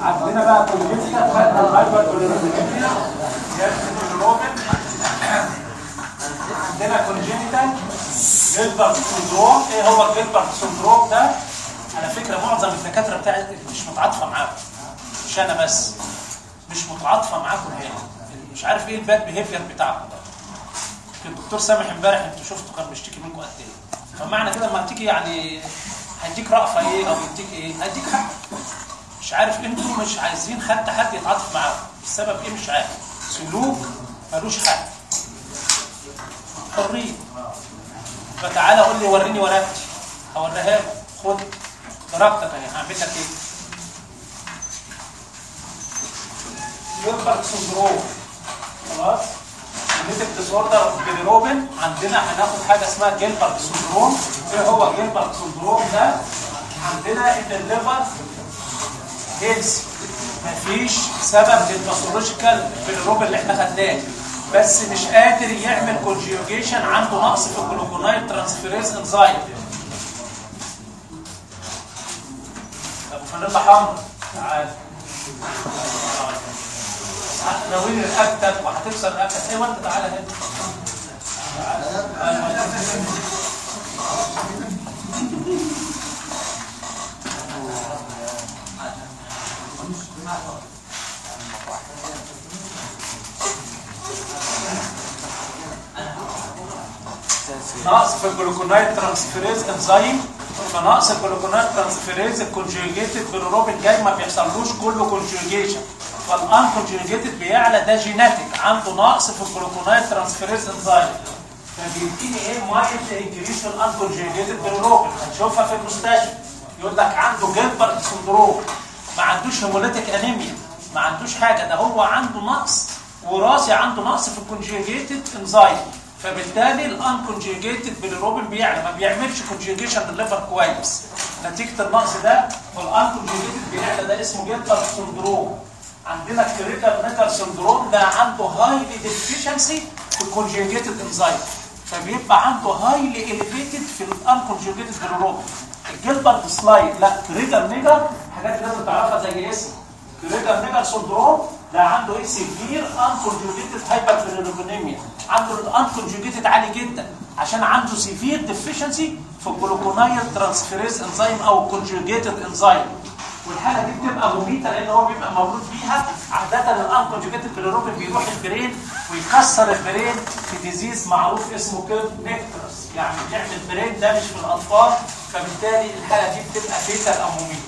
عندنا بقى كونجنتال خدنا الهايبر بيليروبين عندنا كونجنتال جيلبرت سندروم ايه هو الجيلبرت سندروم ده على فكره معظم الدكاتره بتاعت مش متعاطفه معاكم مش انا بس مش متعاطفه معاكم هنا مش عارف ايه الباد بيهيفير بتاعكم ده كان الدكتور سامح امبارح انتوا شفتوا كان بيشتكي منكم قد ايه فمعنى كده لما هتيجي يعني هيديك رأفة ايه او يديك ايه هيديك حق مش عارف انتوا مش عايزين حتى حد يتعاطف معاكم السبب ايه مش عارف سلوك ملوش حق حريه فتعالى قول لي وريني ورقتي هوريها لك خد ضربتك اهي هعمل لك ايه يربط سندروم خلاص جينيتك ديسوردر اوف بيليروبين عندنا هناخد حاجه اسمها جيلبرت سندروم ايه هو جيلبرت سندروم ده عندنا ان الليفر هيلث مفيش سبب للباثولوجيكال بيليروبين اللي احنا خدناه بس مش قادر يعمل كونجيوجيشن عنده نقص في الجلوكونايل ترانسفيريز انزايم ابو فانيلا حمرا تعال ناويين رقبتك وهتكسر رقبتك ايوه انت تعالى هنا نقص في الجلوكونايد ترانسفيريز انزيم فنقص الجلوكونايد ترانسفيريز الكونجيوجيتد بالروبين جاي ما بيحصلوش كله كونجيوجيشن فالان كونجيوجيتد بيعلى ده جيناتيك عنده نقص في الجلوكونايد ترانسفيريز انزيم فبيديني ايه مايلد انكريس في الان كونجيوجيتد بالروبين هنشوفها في المستشفى يقول لك عنده جيلبرت سندروم ما عندوش هيموليتيك انيميا ما عندوش حاجه ده هو عنده نقص وراثي عنده نقص في الكونجيوجيتد انزيم فبالتالي الان كونجيجيتد بالروبين بيعلى ما بيعملش كونجيجيشن للليفر كويس نتيجه النقص ده والان كونجيجيتد بيعلى ده اسمه جيلبرت سندروم عندنا الكريتال نيكر سندروم ده عنده هايلي ديفيشنسي في الكونجيجيتد انزيم فبيبقى عنده هايلي اليفيتد في الان كونجيجيتد بالروبين الجيلبرت سلايد لا كريتال نيكر حاجات لازم تعرفها زي اسم كريتال نيكر سندروم ده عنده ايه سيفير ان كونجيجيتد هايبرفيرينوبينيميا عنده الان كونجيجيتد عالي جدا عشان عنده سيفير ديفيشنسي في الجلوكونايل ترانسفيريز انزيم او كونجيجيتد انزيم والحاله دي بتبقى مميته لان هو بيبقى مولود بيها عاده الان كونجيجيتد بيليروبين بيروح البرين ويكسر البرين في ديزيز معروف اسمه كيرف نيكترس يعني بيعمل برين دامج في الاطفال فبالتالي الحاله دي بتبقى فيتال او مميته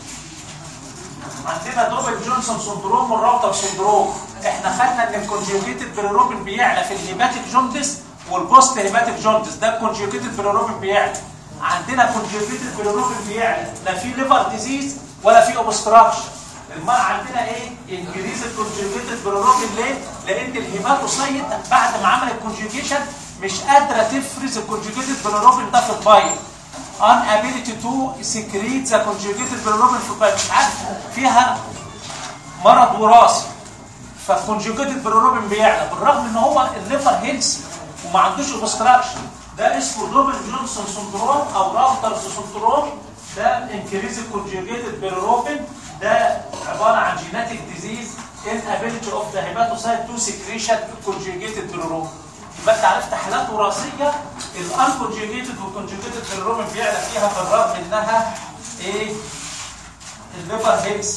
عندنا دوبل جونسون سندروم والراوتر سندروم احنا خدنا ان الكونجيوجيتد بيليروبين بيعلى في الهيباتيك جوندس والبوست هيباتيك جوندس ده الكونجيوجيتد بيليروبين بيعلى عندنا كونجيوجيتد بيليروبين بيعلى لا في ليفر ديزيز ولا في اوبستراكشن الماء عندنا ايه انكريز الكونجيوجيتد بيليروبين ليه لان الهيباتوسايت بعد ما عمل الكونجيوجيشن مش قادره تفرز الكونجيوجيتد بيليروبين ده في البايل unability to secrete the conjugated bilirubin في البايل مش عارف فيها مرض وراثي فالكونجوجيتد بالروبين بيعلى بالرغم ان هو الليفر هيلثي وما عندوش اوبستراكشن ده اسمه دوبل جونسون سندروم او راوترز سندروم ده انكريز الكونجوجيتد بالروبين ده عباره عن جيناتيك ديزيز inability of the hepatocyte to secretion conjugated بالروبين يبقى انت عرفت حالات وراثيه الانكونجوجيتد والكونجوجيتد بالروبين بيعلى فيها بالرغم انها ايه الليفر هيلثي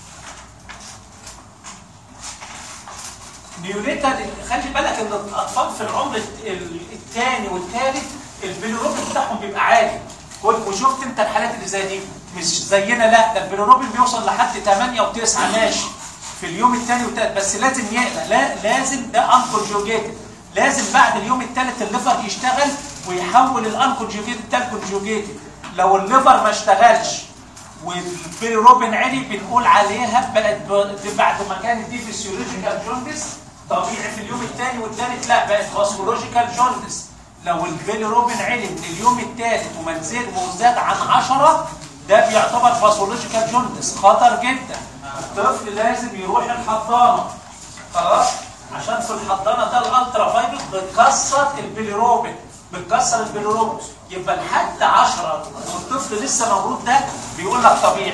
نيونيتال خلي بالك ان الاطفال في العمر الثاني والثالث البيليروبين بتاعهم بيبقى عالي وشفت انت الحالات اللي زي دي مش زينا لا ده البيليروبين بيوصل لحد 8 و9 ماشي في اليوم الثاني والثالث بس لازم يقلق لا لازم ده انكونجوجيتد لازم بعد اليوم الثالث الليفر يشتغل ويحول الانكونجوجيتد ده الكونجوجيتد لو الليفر ما اشتغلش والبيليروبين عالي بنقول عليها بقت بعد ما كانت دي فيسيولوجيكال جوندس طبيعي في اليوم الثاني والثالث لا بقت فاسكولوجيكال جوندس لو البيليروبين عالي من اليوم الثالث وما نزل وزاد عن 10 ده بيعتبر فاسكولوجيكال جوندس خطر جدا الطفل لازم يروح الحضانه خلاص عشان في الحضانه ده الالترا فايبر بتكسر البيليروبين بتكسر البيليروبين يبقى لحد 10 والطفل لسه مولود ده بيقول لك طبيعي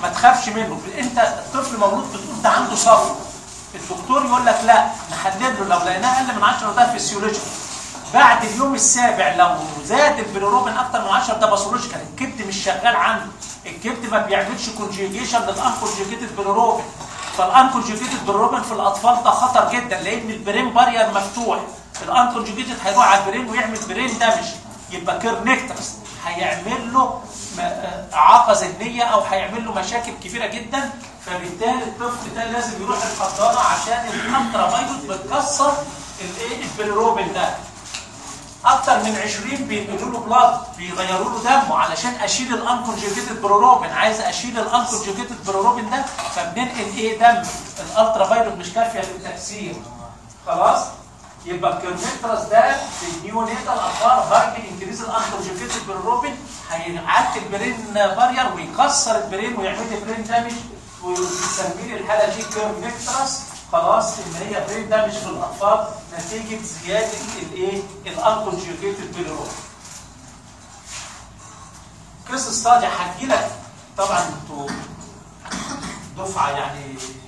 ما تخافش منه انت الطفل مولود بتقول ده عنده صفر الدكتور يقول لك لا نحدد له لو لقيناه اقل من 10 ده فيسيولوجيكال بعد اليوم السابع لو زاد البيليروبين اكتر من 10 ده باثولوجيكال الكبد مش شغال عنده الكبد ما بيعملش كونجيجيشن للانكونجيجيتد بيليروبين فالانكونجيجيتد بيليروبين في الاطفال ده خطر جدا لان البرين بارير مفتوح الانكونجيجيتد هيروح على البرين ويعمل برين دامج يبقى كيرنكترس هيعمل له اعاقه ذهنيه او هيعمل له مشاكل كبيره جدا فبالتالي الطفل ده لازم يروح الحضانه عشان الانترامايدوت بتكسر الايه البيليروبين ده اكتر من 20 بينقلوا له بلاد بيغيروا له دمه علشان اشيل الانكونجيجيتد بروروبين عايز اشيل الانكونجيجيتد بروروبين ده فبننقل ايه دم الالترا فايروس مش كافيه للتكسير خلاص يبقى الكيرنيترس ده في النيونيتال اطفال هايلي انكريز الانكونجيجيتد بروروبين هيعدي البرين بارير ويكسر البرين ويعمل لي برين دامج ويسميه الحاله دي كيرنيترس خلاص ان هي برين دامج في الاطفال نتيجه زياده الايه الانكونجيجيتد بيليروبين كيس ستادي هتجي لك طبعا انتوا دفعه يعني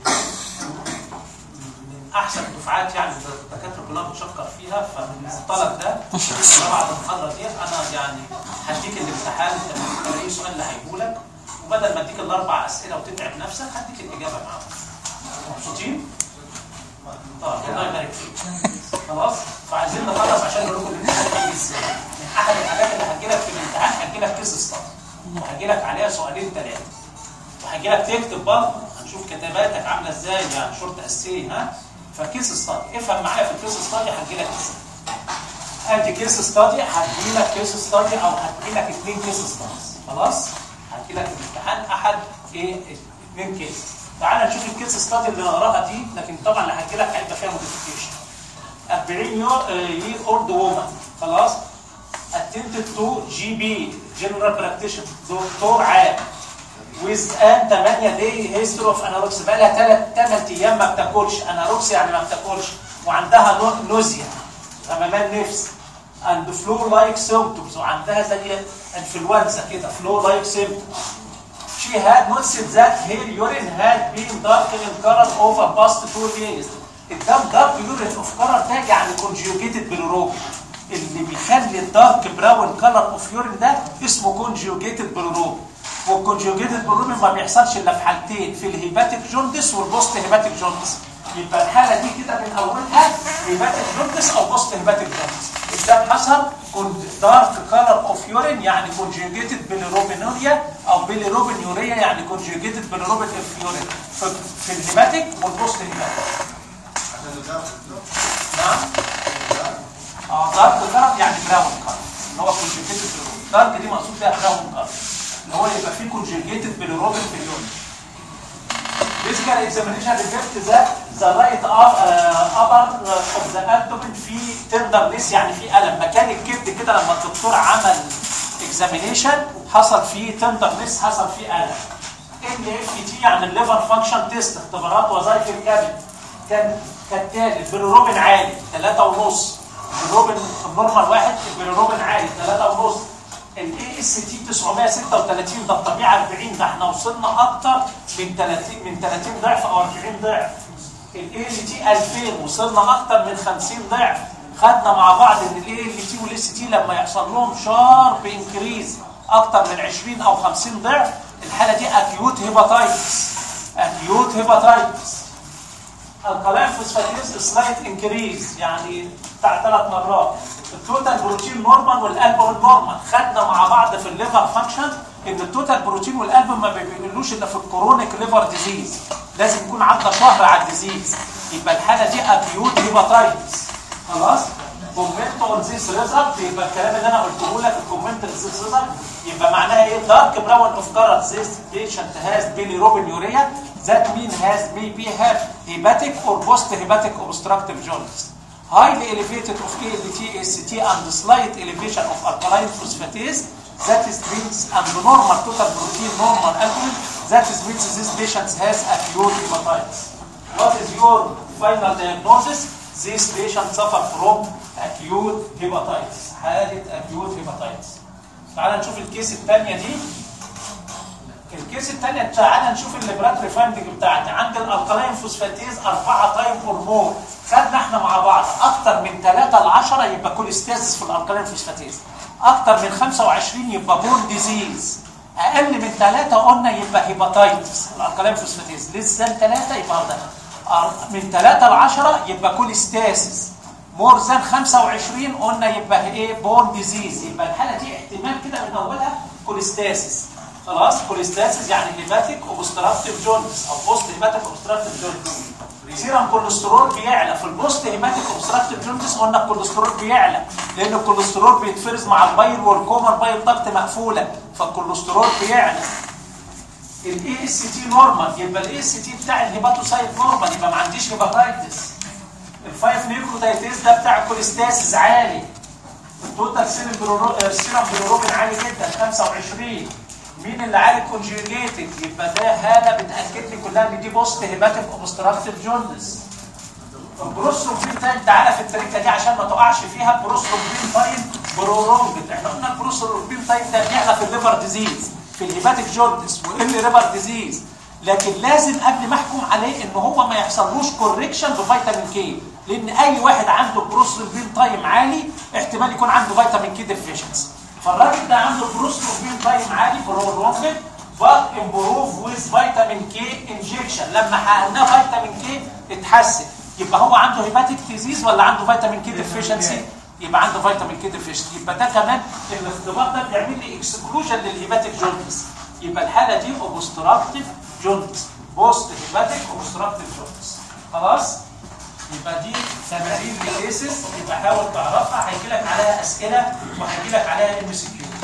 من احسن الدفعات يعني الدكاتره كلها بتشكر فيها فمن المنطلق ده بعد المحاضره دي انا يعني هديك الامتحان اي سؤال اللي هيجيبه وبدل ما اديك الاربع اسئله وتتعب نفسك هديك الاجابه معاهم مبسوطين؟ طيب الله يبارك فيك خلاص فعايزين نخلص عشان نقول لكم الامتحان هيجي ازاي من احد الحاجات اللي هتجي لك في الامتحان هتجي لك كيس ستادي وهجي لك عليها سؤالين ثلاثه وهجي لك تكتب برضه هنشوف كتاباتك عامله ازاي يعني شورت اسي ها فكيس ستادي افهم معايا في الكيس ستادي هتجي لك ازاي ادي كيس ستادي هتجي لك كيس ستادي او هتجي لك اثنين كيس ستاديز خلاص هتجي لك الامتحان احد ايه اثنين كيس تعال نشوف الكيس ستادي اللي نقراها دي لكن طبعا اللي هحكي لك هيبقى فيها موديفيكيشن 40 يير اولد وومن خلاص attended to GB general practitioner دكتور عام with an 8 day history of anorexia بقى لها 3 8 ايام ما بتاكلش انوركسيا يعني ما بتاكلش وعندها نوزيا غممان نفس and flu like symptoms وعندها زي انفلونزا كده flu like symptoms She had noticed that her urine had been dark in color over past two days. الدم دارك يورين اوف كلر ده يعني كونجيوجيتد بالروبين اللي بيخلي الدارك براون كلر اوف يورين ده اسمه كونجيوجيتد بالروبين والكونجيوجيتد بالروبين ما بيحصلش الا في حالتين في الهيباتيك جوندس والبوست هيباتيك جوندس يبقى الحاله دي كده من اولها هيباتيك جوندس او بوست هيباتيك جوندس الدم حصل دارك كلر اوف يورين يعني كونجيوجيتد بالروبينوريا او بالروبينيوريا يعني كونجيوجيتد بالروبين اوف يورين في الهيباتيك والبوست هيباتيك نعم اه دارك كلر يعني براون كلر اللي هو كونجيوجيتد بالروبين دارك دي مقصود بيها براون كلر اللي هو يبقى فيه كونجيوجيتد بالروبين في اليورين physical examination reflect that the right upper of the abdomen في tenderness يعني في ألم مكان الكبد كده لما الدكتور عمل examination حصل فيه tenderness حصل فيه ألم ال اف تي يعني الليفر فانكشن تيست اختبارات وظائف الكبد كان كالتالي البيليروبين عالي 3 ونص البيليروبين النورمال واحد البيليروبين عالي 3 ونص الاي اس تي 936 ده الطبيعه 40 ده احنا وصلنا اكتر من 30 من 30 ضعف او 40 ضعف الاي ال تي 2000 وصلنا اكتر من 50 ضعف خدنا مع بعض ان الاي ال تي والاس تي لما يحصل لهم شارب انكريز اكتر من 20 او 50 ضعف الحاله دي اكيوت هيباتايتس اكيوت هيباتايتس الكلاين فوسفاتيز سلايت انكريز يعني بتاع ثلاث مرات التوتال بروتين نورمال والقلب نورمال خدنا مع بعض في الليفر فانكشن ان التوتال بروتين والقلب ما بيقولوش الا في الكرونيك ليفر ديزيز لازم يكون عدى شهر على الديزيز يبقى الحاله دي اكيوت هيباتايتس خلاص كومنت اون ذيس ريزلت يبقى الكلام اللي انا قلته لك الكومنت ذيس ريزلت يبقى معناها ايه دارك براون اوف كلر ذيس بيشنت هاز بيليروبين يوريا that mean has maybe have hepatic or post hepatic obstructive jaundice highly elevated of ALT, AST and slight elevation of alkaline phosphatase that is means and normal total protein normal albumin that is means this patient has acute hepatitis. What is your final diagnosis? This patient suffer from acute hepatitis. حالة acute hepatitis. تعال نشوف الكيس الثانية دي. الكيس الثانيه تعالى نشوف الليبراتوري فايندنج بتاعتي عند الالكالين فوسفاتيز 4 تايم اور مور خدنا احنا مع بعض اكتر من 3 ل 10 يبقى كوليستازيس في الالكالين فوسفاتيز اكتر من 25 يبقى بون ديزيز اقل من 3 قلنا يبقى هيباتايتس الالكالين فوسفاتيز لسه 3 يبقى ده من 3 ل 10 يبقى كوليستاسيس مور ذان 25 قلنا يبقى ايه بون ديزيز يبقى الحاله دي احتمال كده من اولها كوليستاسيس خلاص كوليستاسيس يعني هيباتيك اوبستراكتيف جوندس او بوست هيباتيك اوبستراكتيف جوندس سيرم كوليسترول بيعلى في البوست هيباتيك اوبستراكتيف جوندس قلنا الكوليسترول بيعلى لان الكوليسترول بيتفرز مع البايل والكومر بايل ضغط مقفوله فالكوليسترول بيعلى الاي اس تي نورمال يبقى الاي اس تي بتاع الهيباتوسايت نورمال يبقى ما عنديش هيباتايتس الفايف نيوكلوتايتيز ده بتاع الكوليستاسيس عالي التوتال سيرم بيروبين عالي جدا 25 مين اللي عالي كونجيجيتد يبقى ده هاله بتاكد لي كلها ان دي بوست هيباتيك اوبستراكتيف جوندس البروستروبين تايم تعالى في التركه دي عشان ما تقعش فيها البروستروبين تايم برولونج احنا قلنا البروستروبين تايم ده بيعلى في الليفر ديزيز في الهيباتيك جوندس وال ليفر ديزيز لكن لازم قبل ما احكم عليه ان هو ما يحصلوش كوركشن بفيتامين كي لان اي واحد عنده بروستروبين تايم عالي احتمال يكون عنده فيتامين كي ديفيشنسي فالراجل ده عنده بروستروبين تايم عالي برولونج but improve with فيتامين كي انجكشن لما حقناه فيتامين كي اتحسن يبقى هو عنده هيباتيك ديزيز ولا عنده فيتامين كي ديفيشنسي يبقى عنده فيتامين كي ديفيشنسي يبقى ده كمان الاختبار ده بيعمل لي اكسكلوجن للهيباتيك جوندس يبقى الحاله دي اوبستراكتيف جوندس بوست هيباتيك اوبستراكتيف جوندس خلاص يبقى دي تمارين لكيسز يبقى حاول تعرفها هيجي لك عليها اسئله وهيجي لك عليها ام سي كيو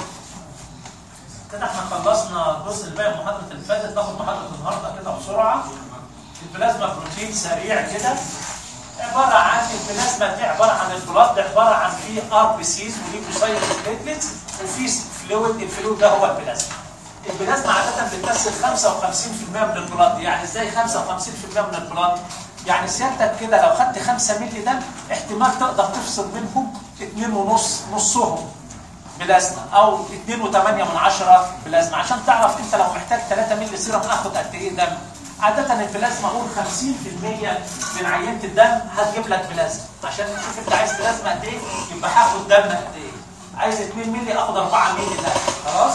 كده احنا خلصنا الجزء الباقي من المحاضره اللي فاتت ناخد محاضره النهارده كده بسرعه البلازما بروتين سريع كده عباره عن البلازما دي عباره عن البلاد عباره عن فيه ار بي سيز وليكوسايت بليتلتس وفي فلويد الفلويد ده هو البلازما البلازما عاده بتمثل 55% من البلاد يعني ازاي 55% من البلاد يعني سيادتك كده لو خدت 5 مللي دم احتمال تقدر تفصل منهم 2 ونص نصهم بلازما او 2.8 من عشرة بلازما عشان تعرف انت لو محتاج 3 مللي سيرم اخد قد ايه دم عادة البلازما قول 50% من عينة الدم هتجيب لك بلازما عشان تشوف انت عايز بلازما قد ايه يبقى هاخد دم قد ايه عايز 2 مللي اخد 4 مللي دم خلاص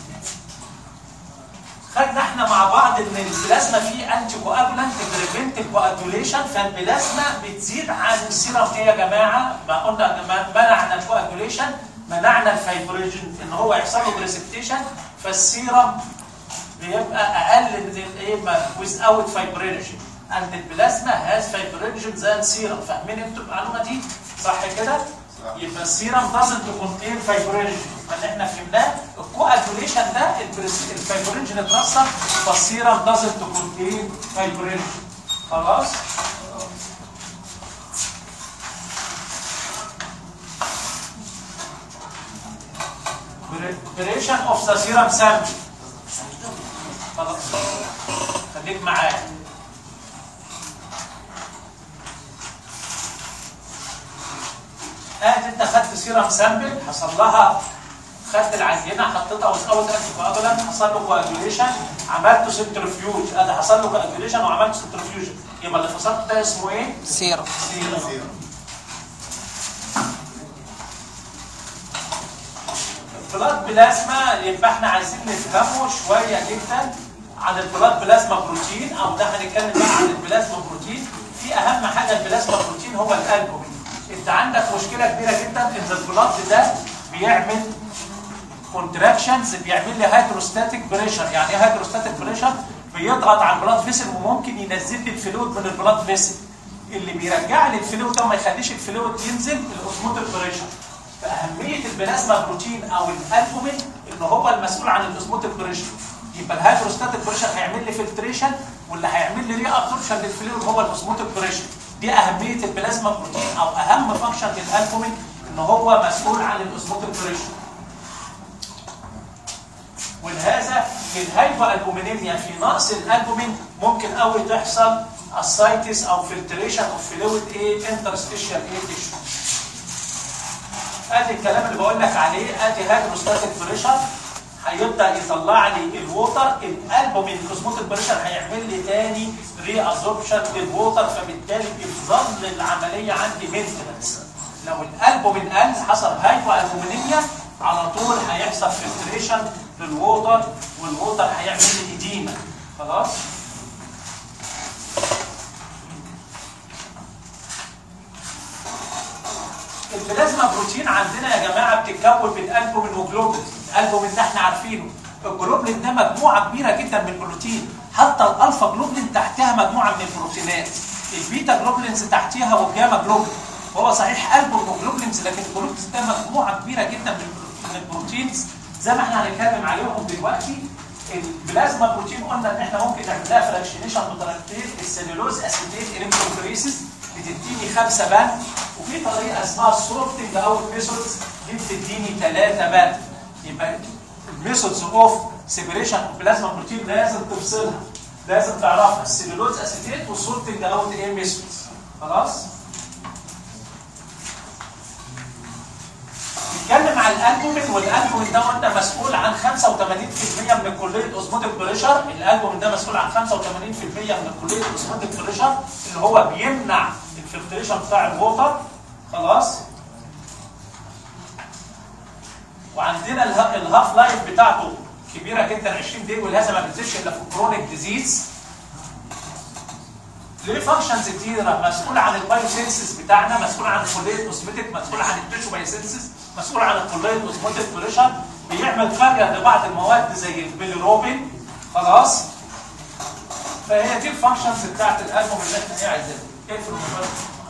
خدنا احنا مع بعض ان البلازما فيه انتي كواجولانت بريفنت الكواجوليشن فالبلازما بتزيد عن السيرم ايه يا جماعه؟ ما قلنا منعنا الكواجوليشن منعنا الفايبريجن ان هو يحصل له بريسبتيشن فالسيرم بيبقى اقل من الايه without fibrinogen and البلازما has fibrinogen than serum فاهمين انتوا المعلومه دي صح كده؟ يبقى السيرم doesn't contain fibrinogen اللي احنا فهمناه الكواجوليشن ده الفايبرينجن اترسب فالسيرم doesn't contain fibrinogen خلاص؟ preparation of the serum sample خلاص خليك معايا ادي انت خدت سيرم سامبل حصل لها خدت العينه حطيتها وساوت انتي كواجولانت حصل له كواجوليشن عملته سنترفيوج ادي حصل له كواجوليشن وعملت سنترفيوج يبقى اللي فصلته ده اسمه ايه؟ سيرم سيرم البلاد بلازما يبقى احنا عايزين نفهمه شويه جدا عن البلاد بلازما بروتين او ده هنتكلم بقى عن البلازما بروتين في اهم حاجه البلازما بروتين هو الالبومين انت عندك مشكله كبيره جدا ان البلاد ده بيعمل كونتراكشنز بيعمل لي هيدروستاتيك بريشر يعني ايه هيدروستاتيك بريشر بيضغط على البلاد فيسل وممكن ينزل لي الفلويد من البلاد فيسل اللي بيرجع لي الفلويد ده وما يخليش الفلويد ينزل الاوزموتيك بريشر فاهميه البلازما بروتين او الالبومين ان هو المسؤول عن الاوزموتيك بريشر يبقى الهيدروستاتيك بريشر هيعمل لي فلتريشن واللي هيعمل لي ري ابسوربشن للفلويد هو الاوزموتيك بريشر دي اهميه البلازما بروتين او اهم فانكشن للالبومين ان هو مسؤول عن الاوزموتيك بريشر ولهذا في الهايبر البومينيميا في نقص الالبومين ممكن قوي تحصل اسايتس او فلتريشن اوف فلويد ايه انترستيشال ايه تيشو ادي الكلام اللي بقول لك عليه ادي هيدروستاتيك بريشر هيبدا يطلع لي الووتر الالبومين اوزموتيك بريشر هيعمل لي تاني ري ابزوربشن للووتر فبالتالي بتظل العمليه عندي مينتنس لو الالبومين قل حصل هايبو البومينيا على طول هيحصل فلتريشن للووتر والووتر هيعمل لي اديمه خلاص البلازما بروتين عندنا يا جماعه بتتكون من البومين وجلوبولين الالبومين ده احنا عارفينه الجلوبولين ده مجموعه كبيره جدا من البروتين حتى الالفا جلوبولين تحتها مجموعه من البروتينات البيتا جلوبولينز تحتها والجاما جلوبولين هو صحيح البومين وجلوبولينز لكن الجلوبولينز ده مجموعه كبيره جدا من البروتينز زي ما احنا هنتكلم عليهم دلوقتي البلازما بروتين قلنا ان احنا ممكن نعمل لها فراكشنيشن بطريقتين السليولوز اسيتيت الكتروفوريسيس بتديني خمسه باند وفي طريقه اسمها السورتنج او الميثودز دي بتديني ثلاثه باند يبقى الميثودز اوف سيبريشن اوف بلازما بروتين لازم تفصلها لازم تعرفها السليولوز اسيتيت والسورتنج او ايه ميثودز خلاص نتكلم عن الالبومين والالبومين ده قلنا مسؤول عن 85% من كليه اوزموتيك بريشر الالبومين ده مسؤول عن 85% من كليه اوزموتيك بريشر اللي هو بيمنع الفلتريشن بتاع الووتر خلاص وعندنا الهاف لايف بتاعته كبيره جدا 20 دقيقه ولازم ما بتنزلش الا في كرونيك ديزيز ليه فانكشنز كتيره مسؤول عن البايوسينسز بتاعنا مسؤول عن كليه اوزموتيك مسؤول عن التيشو بايوسينسز مسؤول عن كليه اوزموتيك بريشر بيعمل كارير لبعض المواد زي البيليروبين خلاص فهي دي الفانكشنز بتاعت الالبوم اللي احنا ايه عايزينها اقفل الموبايل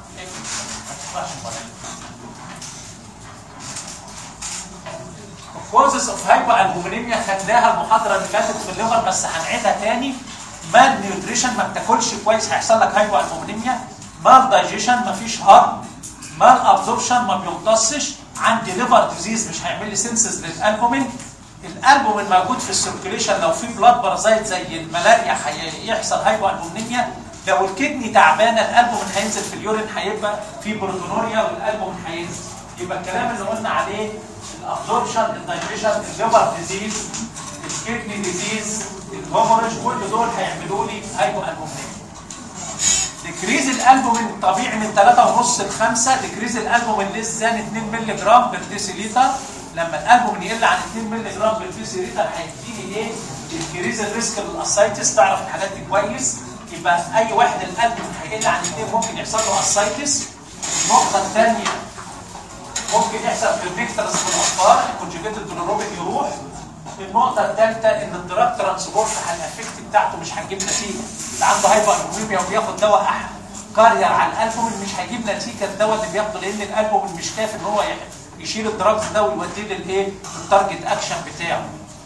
اقفل كوزز اوف هايبو البومينيميا خدناها المحاضره اللي فاتت في الليفر بس هنعيدها تاني مال نيوتريشن ما بتاكلش كويس هيحصل لك هايبو البومينيميا مال دايجيشن ما فيش هضم مال ابزوربشن ما بيمتصش عندي ليفر ديزيز مش هيعمل لي سنسز للالبومين الالبومين موجود في السيركيليشن لو في بلاد بارازايت زي الملاريا هيحصل هايبو البومينيميا لو الكدني تعبانه الالبومين هينزل في اليورين هيبقى في بروتونوريا والالبومين هينزل يبقى الكلام اللي قلنا عليه الابزوربشن الدايجيشن الليفر ديزيز الكدني ديزيز الهوموريج كل دول هيعملوا لي هايبو البومينيميا ديكريز الالبومين طبيعي من 3.5 ل 5 ديكريز الالبومين لسان 2 مللي جرام بر ديسيليتر لما الالبومين يقل عن 2 مللي جرام بر ديسيليتر هيديني ايه؟ ديكريز الريسك للاسايتس تعرف الحاجات دي كويس يبقى اي واحد الالبومين هيقل عن 2 ممكن يحصل له اسايتس النقطه الثانيه ممكن يحصل بريدكترز في الاطفال الكونجيجيتد بلوروبين يروح النقطة الثالثة إن الدراج ترانسبورت الافكت بتاعته مش هتجيب نتيجة، اللي عنده هايبر ألبوميميا وبياخد دواء كارير على الألبومين مش هيجيب نتيجة الدواء اللي بياخده لأن الألبومين مش كافي إن هو يشيل الدراجز ده ويوديه للإيه؟ التارجت أكشن بتاعه.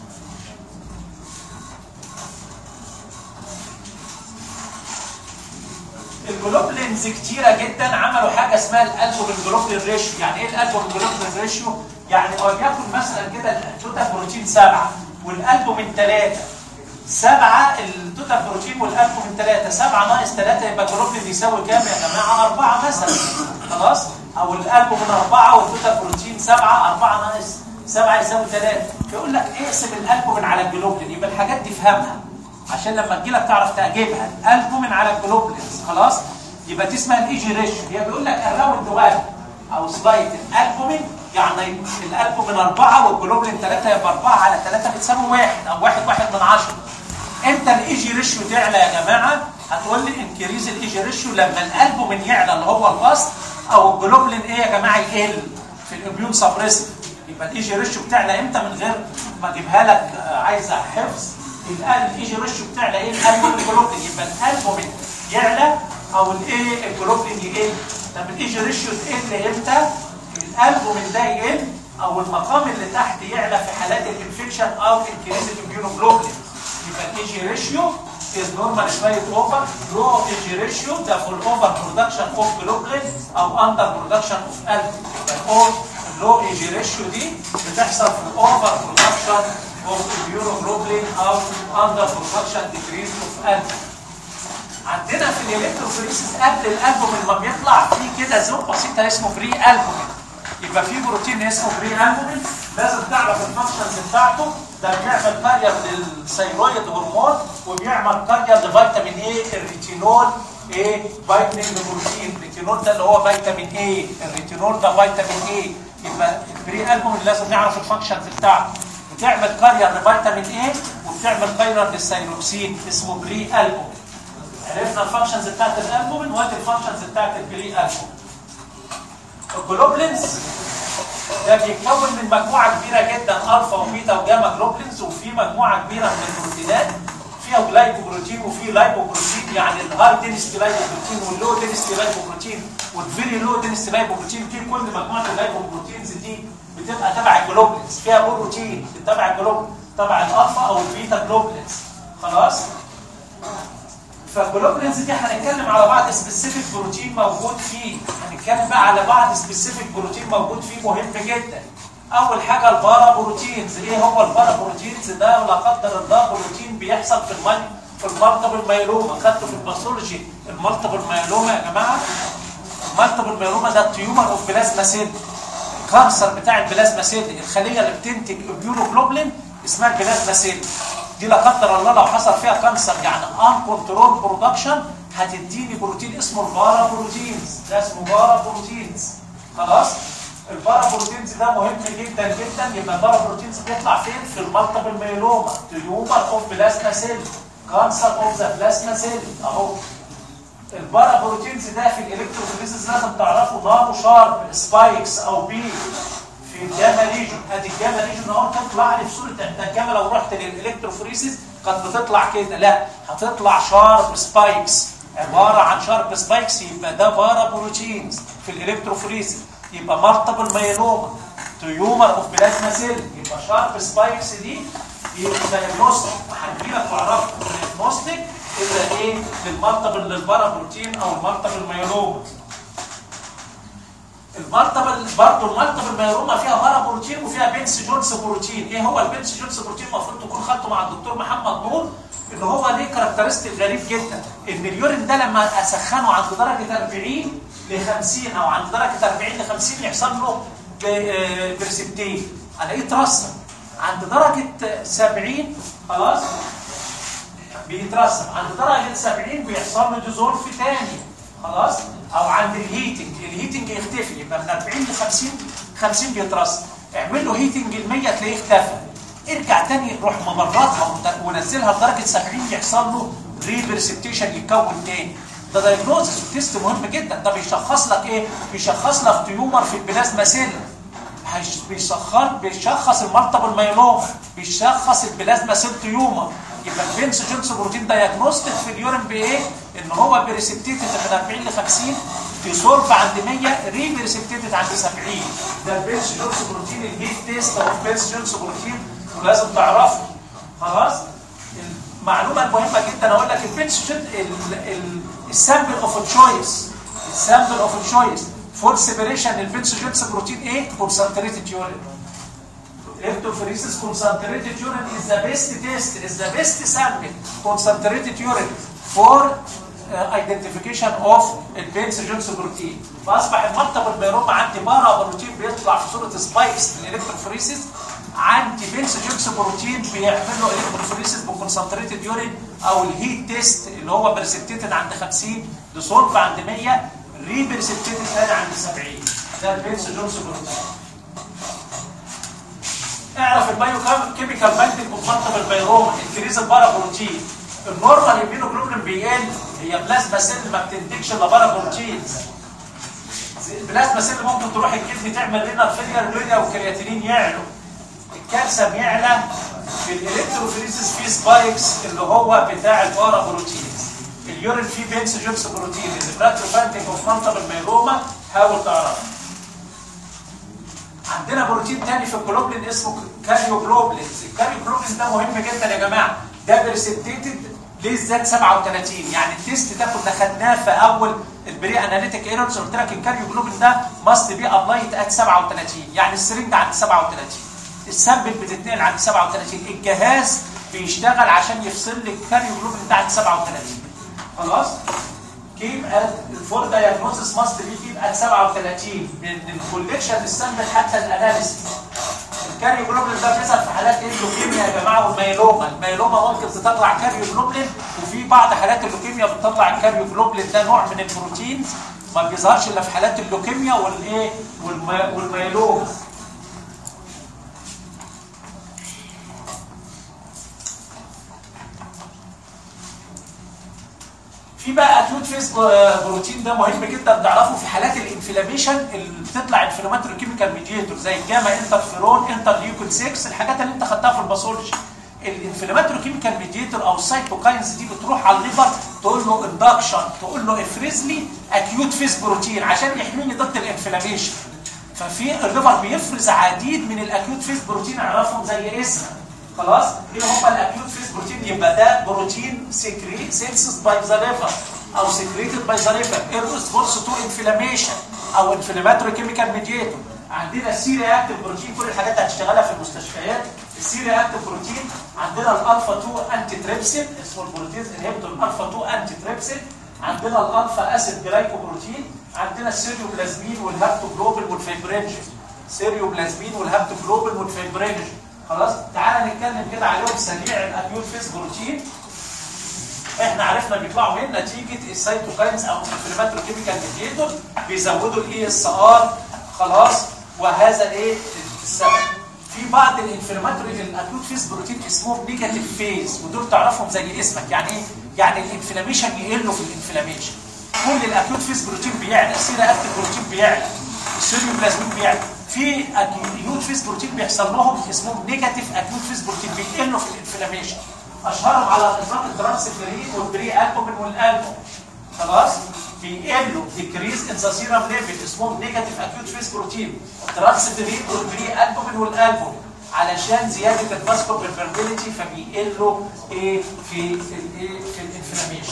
الجلوبلينز كتيرة جدا عملوا حاجة اسمها الالبومين جلوبلين ريشيو، يعني ايه الالبومين جلوبلين ريشيو؟ يعني هو بياخد مثلا كده التوتال بروتين سبعة والالبومين ثلاثة. سبعة التوتال بروتين والالبومين ثلاثة، سبعة ناقص ثلاثة يبقى الجلوبلين يساوي كام يا جماعة؟ أربعة مثلا. خلاص؟ أو الالبومين أربعة والتوتال بروتين سبعة، أربعة ناقص سبعة يساوي ثلاثة. يقول لك اقسم الالبومين على الجلوبلين، يبقى الحاجات دي افهمها. عشان لما تجي لك تعرف تجيبها الالبومين على الجلوبلينز خلاص يبقى دي اسمها الايجي ريشيو هي بيقول لك الراوند 1 او سلايد الالبومين يعني الالبومين 4 والجلوبلين 3 يبقى 4 على 3 بتساوي 1 او 1 1 من 10 امتى الايجي ريشيو تعلى يا جماعه هتقول لي انكريز الايجي ريشيو لما الالبومين يعلى اللي هو الاصل او الجلوبلين ايه يا جماعه يقل في الاميون سبريسيف يبقى الايجي ريشيو بتعلى امتى من غير ما اجيبها لك عايزه حفظ الان الايجي ريشيو بتاعنا ايه الالبومين الجلوبلين يبقى الالبومين يعلى او الايه الجلوبلين يقل طب الايجي ريشيو تقل امتى الالبومين ده يقل او المقام اللي تحت يعلى في حالات الانفكشن او انكريز الاميونوجلوبلين يبقى الايجي ريشيو is normal slight over low AG ratio ده for over production of globulin او under production of albumin يبقى low AG ratio دي بتحصل في over production of immunoglobulin او under production decrease of albumin عندنا في الالكتروفوريسيس قبل الالبومين ما بيطلع في كده زون بسيطه اسمه فري البومين يبقى في بروتين اسمه فري البومين لازم تعرف الفانكشنز بتاعته ده بيعمل كارير للثيرويد هرمون وبيعمل كارير لفيتامين اي الريتينول ايه فيتامين بروتين الريتينول ده اللي هو فيتامين اي الريتينول ده فيتامين اي يبقى البري البوم لازم نعرف الفانكشنز بتاعته بتعمل كارير لفيتامين اي وبتعمل كارير للثيروكسين اسمه بري البوم عرفنا الفانكشنز بتاعت الالبومين وادي الفانكشنز بتاعت البري البوم الجلوبلينز ده بيتكون من مجموعه كبيره جدا الفا وبيتا وجاما جلوبلينز وفي مجموعه كبيره من البروتينات فيها جلايكوبروتين وفي لايبوبروتين يعني الهاي دينستي لايبوبروتين واللو دينستي لايبوبروتين والفيري لو دينستي لايبوبروتين دي كل مجموعه اللايبوبروتينز دي بتبقى تبع الجلوبلينز فيها بروتين تبع الجلوبلينز تبع الالفا او البيتا جلوبلينز خلاص فالجلوبلينز دي هنتكلم على بعض سبيسيفيك بروتين موجود فيه هنتكلم بقى على بعض سبيسيفيك بروتين موجود فيه مهم جدا اول حاجه البارا بروتينز ايه هو البارا بروتينز ده لا قدر الله بروتين بيحصل في المي في المالتيبل مايلوما خدته في الباثولوجي المالتيبل مايلوما يا جماعه المالتيبل مايلوما ده تيومر اوف بلازما سيل الكانسر بتاع البلازما سيل الخليه اللي بتنتج اميونوجلوبولين اسمها البلازما سيل دي لا قدر الله لو حصل فيها كانسر يعني ان كنترول برودكشن هتديني بروتين اسمه البارا بروتينز ده اسمه بارا بروتينز خلاص البارا بروتينز ده مهم جدا جدا يبقى البارا بروتينز بيطلع فين في المالتيبل ميلوما تيومر اوف بلازما سيل كانسر اوف ذا بلازما سيل اهو البارا بروتينز ده في الالكتروفوريسيس لازم تعرفوا نارو شارب سبايكس او بي في الجاما ريجون ادي الجاما ريجون اهو تطلع لي في صوره ده الجاما لو رحت للالكتروفوريسيس كانت بتطلع كده لا هتطلع شارب سبايكس عباره عن شارب سبايكس يبقى ده بارا بروتينز في الالكتروفوريسيس يبقى مالتيبل مايلوما تيومر اوف بلازما سيل يبقى شارب سبايكس دي يبقى دايجنوستيك هنجي لك تعرفه دايجنوستيك الا ايه للمالتيبل للبارا بروتين او المالتيبل مايلوما المالتيبل برضه المالتيبل مايلوما فيها بارا بروتين وفيها بنس جونز بروتين ايه هو البنس جونز بروتين المفروض تكون خدته مع الدكتور محمد نور ان هو ليه كاركترستيك غريب جدا ان اليورين ده لما اسخنه عند درجه 40 ل 50 او عند درجه 40 ل 50 يحصل له برسبتين الاقيه اترسب عند درجه 70 خلاص بيترسب عند درجه 70 بيحصل له ديزولف تاني خلاص او عند الهيتنج الهيتنج يختفي يبقى من 40 ل 50 50 بيترسب اعمل له هيتنج ال 100 تلاقيه اختفى ارجع تاني روح ممرضها ونزلها لدرجه 70 يحصل له ريبرسبتيشن يتكون تاني ده دايجنوزس تيست مهم جدا ده بيشخص لك ايه بيشخص لك تيومر في البلازما سيل بيشخص بيشخص المالتيبل مايلوما بيشخص البلازما سيل تيومر يبقى البنس جونز بروتين دايجنوستيك في اليورين بايه ان هو بريسبتيتد من 40 ل 50 بيسولف عند 100 ري بريسبتيتد عند 70 ده البنس جونز بروتين الهيت تيست او البنس جونز بروتين ولازم تعرفه خلاص المعلومه المهمه جدا اقول لك البنس السامبل اوف تشويس السامبل اوف تشويس فور سيبريشن البنس جونز بروتين ايه كونسنتريتد يورين electrophoresis concentrated urine is the best test, is the best sample, concentrated urine for uh, identification of البينس جونز بروتين فاصبح المالتيبل ميروما عندي بارا بروتين بيطلع في صوره سبايكس في الالكتروفوريسيس عندي بينس جونز بروتين بيعمل له الكتروفوريسيس بكونسنتريتد يورين او الهيت تيست اللي هو برسبتيتد عند 50 ديسولف عند 100 ري برسبتيتد ثاني عند 70 ده البينس جونز بروتين اعرف البايو كيميكال بايندنج اوف مالتيبل مايروما انكريز البارا بروتين النورمال immunoglobulin بيقل هي بلازما سيل ما بتنتجش الا بارا بروتينز البلازما سيل ممكن تروح الكدني تعمل رينال فيلير يوريا وكرياتينين يعلوا الكالسيوم يعلى في الالكتروفوريسيس في سبايكس اللي هو بتاع البارا بروتينز اليورين فيه بينس جونس بروتين البلاتروفانتيك اوف مالتيبل مايروما حاول تعرفه عندنا بروتين تاني في الجلوبلين اسمه كاريوجلوبلين الكاريوجلوبلين ده مهم جدا يا جماعه ده برسبتيتد ليه زاد 37 يعني التيست ده كنا خدناه في اول البري اناليتيك ايرورز قلت لك الكاريوجلوبين ده ماست بي ابلايد ات 37 يعني السرنج عند 37 السامبل بتتنقل عند 37 الجهاز بيشتغل عشان يفصل لك الكاريوجلوبين ده عند 37 خلاص كيب ات الفور دايجنوستس ماست بي كيب ات 37 من الكوليكشن السامبل حتى الاناليسيس كاريو جلوبلين ده بيظهر في حالات ايه اللوكيميا يا جماعه والميلوما الميلوما ممكن تطلع كاريو جلوبلين وفي بعض حالات اللوكيميا بتطلع الكاريو جلوبلين ده نوع من البروتين ما بيظهرش الا في حالات اللوكيميا والايه والم- والميلوما في بقى اكيوت فيس بروتين ده مهم جدا تعرفه في حالات الانفلاميشن اللي بتطلع انفلاماتوري كيميكال ميديتور زي الجاما انترفيرون انترليوكين 6 الحاجات اللي انت خدتها في الباثولوجي الانفلاماتوري كيميكال ميديتور او السايتوكاينز دي بتروح على الليفر تقول له اندكشن تقول له افرز لي اكيوت فيس بروتين عشان يحميني ضد الانفلاميشن ففي الليفر بيفرز عديد من الاكيوت فيس بروتين اعرفهم زي اسمه خلاص ايه هم الاكيوت فيس بروتين يبقى ده بروتين سكري سينسس باي ذا ليفر او سكريتد باي ذا ليفر الريسبونس تو انفلاميشن او انفلاماتوري كيميكال ميديتور عندنا السي رياكتيف بروتين كل الحاجات هتشتغلها في المستشفيات السي رياكتيف بروتين عندنا الالفا 2 انتي تريبسين اسمه البروتين انهبيتور الالفا 2 انتي تريبسين عندنا الالفا اسيد جلايكوبروتين عندنا السيريوبلازمين والهابتوجلوبين والفيبرينجين سيريوبلازمين والهابتوجلوبين والفيبرينجين خلاص تعالى نتكلم كده عليهم سريع الاكيوت فيس بروتين احنا عرفنا بيطلعوا من نتيجه السيتوكاينز او الانفلاماتوري كيميكال ميديتور بيزودوا الاي اس ار خلاص وهذا ايه السبب في بعض الانفلاماتوري الاكيوت فيس بروتين اسمهم نيجاتيف فيز ودول تعرفهم زي اسمك يعني ايه يعني الانفلاميشن يقلوا في الانفلاميشن كل الاكيوت فيس بروتين بيعلى السيرا اكتيف بروتين بيعلى السيريوبلازمين بيعلى في اكيوت فيس بروتين بيحصل لهم اسمهم نيجاتيف اكيوت فيس بروتين بيقلوا في الانفلاميشن اشهرهم على الاطلاق الترانسفيرين والبري البومين والالبوم خلاص بيقلوا ديكريز ان ذا سيرم ليفل اسمهم نيجاتيف اكيوت فيس بروتين الترانسفيرين والبري البومين والالبوم علشان زياده الفاسكو بيربيليتي فبيقلوا ايه في الايه في الانفلاميشن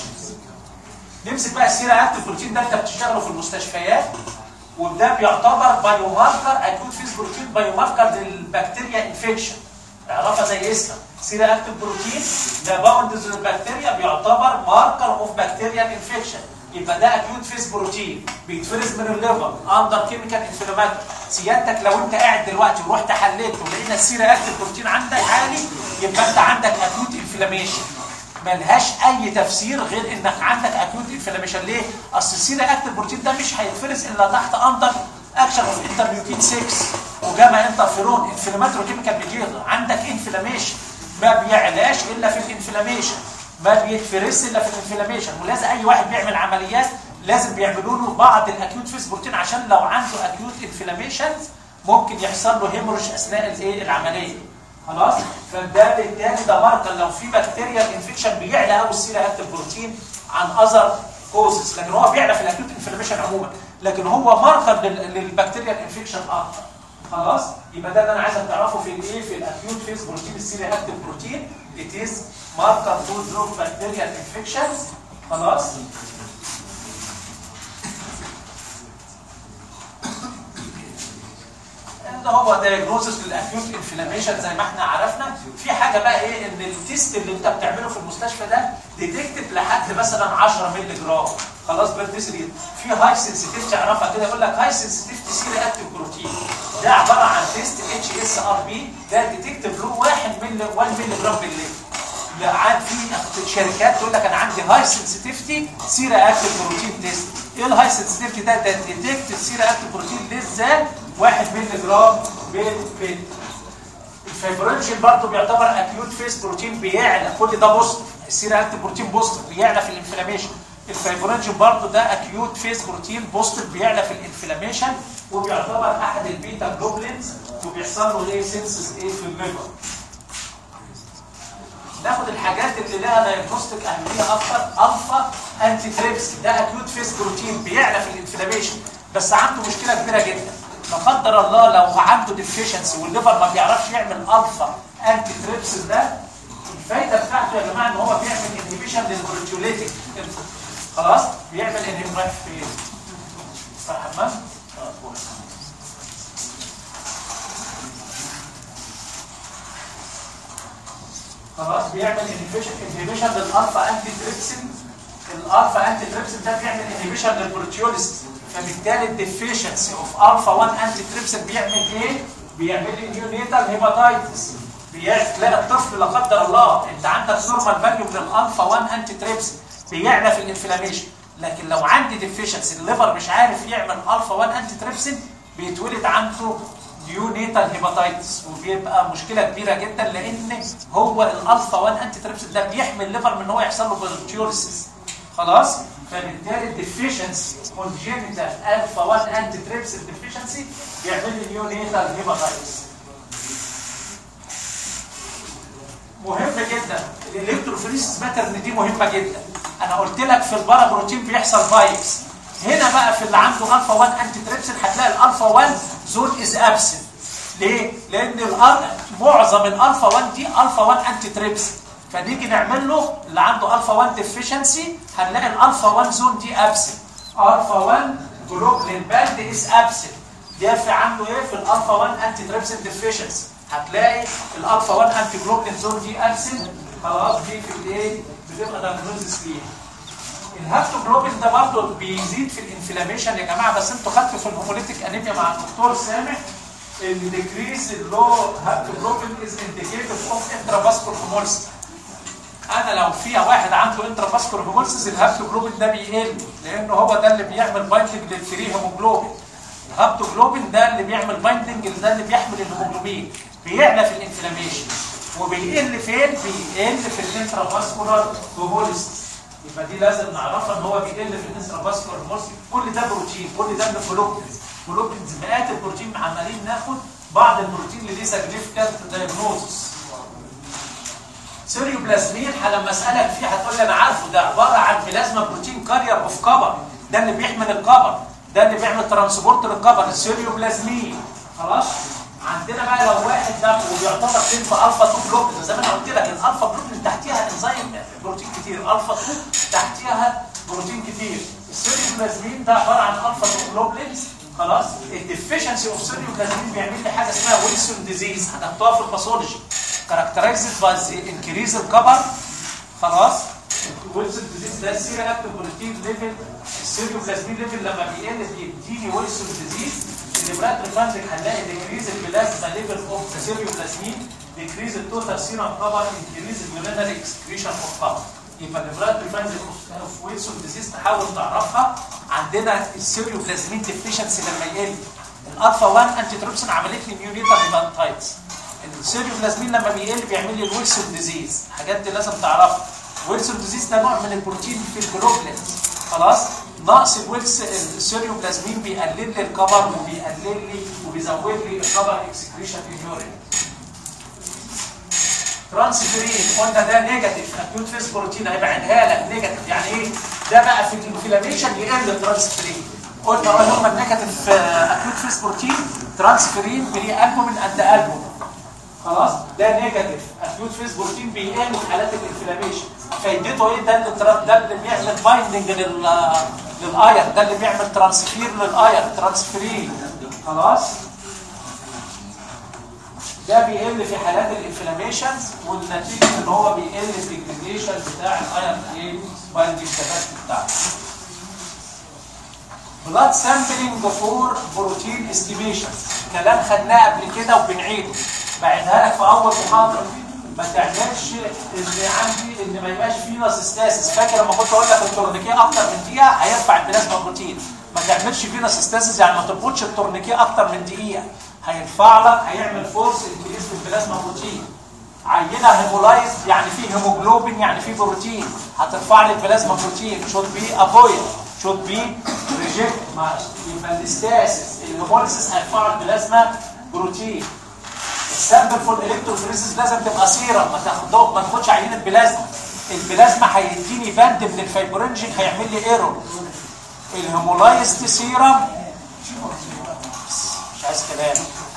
نمسك بقى السيرا اكتيف بروتين ده انت بتشتغله في المستشفيات وده بيعتبر بايو ماركر اكيوت فيس بروتين بايو ماركر للبكتيريا انفكشن اعرفها زي اسمها سيرا اكتيف بروتين ده باوندز للبكتيريا بيعتبر ماركر اوف بكتيريا انفكشن يبقى ده اكيوت فيس بروتين بيتفرز من الليفر اندر كيميكال انفلاماتوري سيادتك لو انت قاعد دلوقتي ورحت حليت ولقينا السيرا اكتيف بروتين عندك عالي يبقى انت عندك اكيوت انفلاميشن ملهاش اي تفسير غير انك عندك اكيوت انفلاميشن ليه؟ اصل السيرا اكتيف بروتين ده مش هيتفرز الا تحت اندر اكشن اوف انترليوكين 6 وجاما انترفيرون انفلاماتوري كيميكال ميديتور عندك انفلاميشن ما بيعلاش الا في الانفلاميشن ما بيتفرس الا في الانفلاميشن ولازم اي واحد بيعمل عمليات لازم بيعملوا له بعض الاكيوت فيس بروتين عشان لو عنده اكيوت انفلاميشن ممكن يحصل له هيموريج اثناء الايه العمليه خلاص فده بالتالي ده ماركر لو في بكتيريا انفكشن بيعلى قوي السيرا اكتيف بروتين عن اذر كوزز لكن هو بيعلى في الاكيوت انفلاميشن عموما لكن هو ماركر لل- للبكتيريا الانفكشن اكتر خلاص يبقى ده اللي انا عايزك تعرفه في الايه في الاكيوت فيز بروتين السيرا اكتيف بروتين it is marker to drug bacterial infections خلاص ده هو دايجنوزس للاكيوت انفلاميشن زي ما احنا عرفنا في حاجه بقى ايه ان التيست اللي انت بتعمله في المستشفى ده ديتكتد لحد مثلا 10 مللي جرام خلاص بيرتسري في هاي سنسيتيف تعرفها كده يقول لك هاي سنسيتيف سي اكتيف بروتين ده عباره عن تيست اتش اس ار بي ده ديتكتيف له 1 مللي 1 مللي جرام بالليل عاد في شركات تقول لك انا عندي هاي سنسيتيفيتي سيرا اكتيف بروتين تيست ايه الهاي سنسيتيفيتي ده ده ديتكت السيرا اكتيف بروتين لسه 1 مللي جرام بال الفيبرينجين برضه بيعتبر اكيوت فيس بروتين بيعلى كل ده بوست السيرا اكتيف بروتين بوست بيعلى في الانفلاميشن الفيبرينجين برضه ده اكيوت فيس بروتين بوست بيعلى في الانفلاميشن وبيعتبر احد البيتا جلوبلينز وبيحصل له ايه سينسس ايه في الليفر ناخد الحاجات اللي لها دايجنوستيك اهميه اكتر الفا انتي تريبس ده اكيوت فيس بروتين بيعلى في الانفلاميشن بس عنده مشكله كبيره جدا لا قدر الله لو عنده ديفيشنسي والليفر ما بيعرفش يعمل الفا انتي تريبس ده الفايده بتاعته يا جماعه ان هو بيعمل انهبيشن للبروتيوليتيك خلاص بيعمل انهبيشن في صح حمام خلاص بيعمل انهبيشن انهبيشن للالفا انتي تريبسين الالفا انتي تريبسين ده بيعمل انهبيشن للبروتيوليس فبالتالي الديفيشنسي اوف الفا 1 انتي تريبسين بيعمل ايه؟ بيعمل لي نيونيتال هيباتايتس تلاقي الطفل لا قدر الله انت عندك نورمال فاليو من الالفا 1 انتي تريبس بيعلى في الانفلاميشن لكن لو عندي ديفيشنسي الليفر مش عارف يعمل الفا 1 انتي تريبسين بيتولد عنده نيونيتال هيباتايتس وبيبقى مشكله كبيره جدا لان هو الالفا 1 انتي تريبسين ده بيحمي الليفر من ان هو يحصل له بروتيوليسيس خلاص فبالتالي الديفيشنسي كونجينيتال الفا 1 انتي تريبسين ديفيشنسي بيعمل لي نيونيتال هيباتايتس مهم جدا الالكتروفوريسيس باترن دي مهمه جدا انا قلت لك في البارا بروتين بيحصل بايكس هنا بقى في اللي عنده الفا 1 انتي تريبسين هتلاقي الالفا 1 زون از ابسنت ليه؟ لان معظم الالفا 1 دي الفا 1 انتي تريبسين فنيجي نعمل له اللي عنده الفا 1 ديفيشنسي هنلاقي الالفا 1 زون دي ابسنت الفا 1 جلوبلين باند از ابسنت ده في عنده ايه في الالفا 1 انتي تريبسين ديفيشنسي هتلاقي الالفا 1 انتي جلوبلين زون دي ابسنت خلاص دي في الايه بتبقى دايجنوزس فيها الهابتوجلوبين ده برضه بيزيد في الانفلاميشن يا جماعه بس انتوا خدتوا في الهيموليتيك انيميا مع الدكتور سامح ان ديكريس اللو هابتوجلوبين از انديكيتيف اوف انترافاسكولار هيموليسيس انا لو فيها واحد عنده انترافاسكولار هيموليسيس الهابتوجلوبين ده بيقل لان هو ده اللي بيعمل بايندنج للفري هيموجلوبين الهابتوجلوبين ده اللي بيعمل بايندنج ده اللي بيحمل الهيموجلوبين بيعلى في الانفلاميشن وبيقل فين؟ بيقل في الانترافاسكولار هيموليسيس يبقى دي لازم نعرفها ان هو بيقل في الانترافاسكولار هيموليسيس كل ده بروتين كل ده من فلوكتنز فلوكتنز مئات البروتين عمالين ناخد بعض البروتين اللي ليه سيجنيفيكانت دايجنوزس سيريوبلازمين لما اسالك فيه هتقول لي انا عارفه ده عباره عن بلازما بروتين كارير اوف كبر ده اللي بيحمل الكبر ده اللي بيعمل ترانسبورت للكبر السيريوبلازمين خلاص عندنا بقى لو واحد ده وبيعتبر فين في الفا 2 جلوبين زي ما انا قلت لك الالفا جلوبين تحتيها انزيم بروتين كتير الفا 2 تحتيها بروتين كتير السيريوبلازمين ده عباره عن الفا 2 جلوبلينز خلاص الديفيشنسي اوف سيريوبلازمين بيعمل لي حاجه اسمها ويلسون ديزيز هتحطوها في الباثولوجي كاركترايزد باي انكريز الكبر خلاص ويلسون ديزيز ده السيرا اكتف بروتين ليفل السيريوبلازمين ليفل لما بيقل بيديني ويلسون ديزيز الليبرات ريفاندك هنلاقي ديكريز البلازما ليفل اوف سيريوبلازمين ديكريز التوتال سيرم كبر انكريز اليورينري اكسكريشن اوف كبر يبقى الليبرات ريفاندك اوف ويلسون ديزيز تحاول تعرفها عندنا السيريوبلازمين ديفيشنسي لما يقل الالفا 1 انتي تروبسين عملت لي نيونيتال هيباتايتس السيريوبلازمين لما بيقل بيعمل لي الويلسون ديزيز الحاجات دي لازم تعرفها ويلسون ديزيز ده نوع من البروتين في الجلوبلينز خلاص نقص الويلس السيريوبلازمين بيقلل لي الكبر وبيقلل لي وبيزود لي الكبر اكسكريشن في اليورين ترانسفيرين قلنا ده نيجاتيف اكيوت فيس بروتين هيبعدها لك نيجاتيف يعني ايه ده بقى في الانفلاميشن يقل الترانسفيرين قلنا اه هم النيجاتيف اكيوت فيس بروتين ترانسفيرين بري البومين اند البومين خلاص ده نيجاتيف اكيوت فيس بروتين بيقل في حالات الانفلاميشن فايدته ايه ده اللي ده اللي بيعمل بايندنج لل للاير ده اللي بيعمل ترانسفير للاير ترانسفيرين خلاص ده بيقل في حالات الانفلاميشنز والنتيجه ان هو بيقل في الديجريديشن بتاع الاير ايه بايندنج كاباسيتي بتاعته بلاد سامبلينج فور بروتين استيميشن كلام خدناه قبل كده وبنعيده بعدها لك في اول محاضره ما تعملش ان عندي ان ما يبقاش فيه ناسستاسيس فاكر لما كنت اقول لك التورنيكيه اكتر من دقيقه هيرفع البلازما بروتين ما تعملش فيه ناسستاسيس يعني ما تربطش التورنيكيه اكتر من دقيقه هيرفع لك هيعمل فورس انكريز في البلازما بروتين عينه هيمولايز يعني فيه هيموجلوبين يعني فيه بروتين هترفع لي البلازما بروتين شوت بي افويد شوت بي ريجكت يبقى الاستاسيس الهيموليسيس هيرفع البلازما بروتين السامبل فور الكتروفوريسيس لازم تبقى سيرم ما تاخدوش ما تاخدش عينه بلازما البلازما هيديني باند من الفايبرينجين هيعمل لي ايرور الهيمولايزد سيرم مش عايز كلام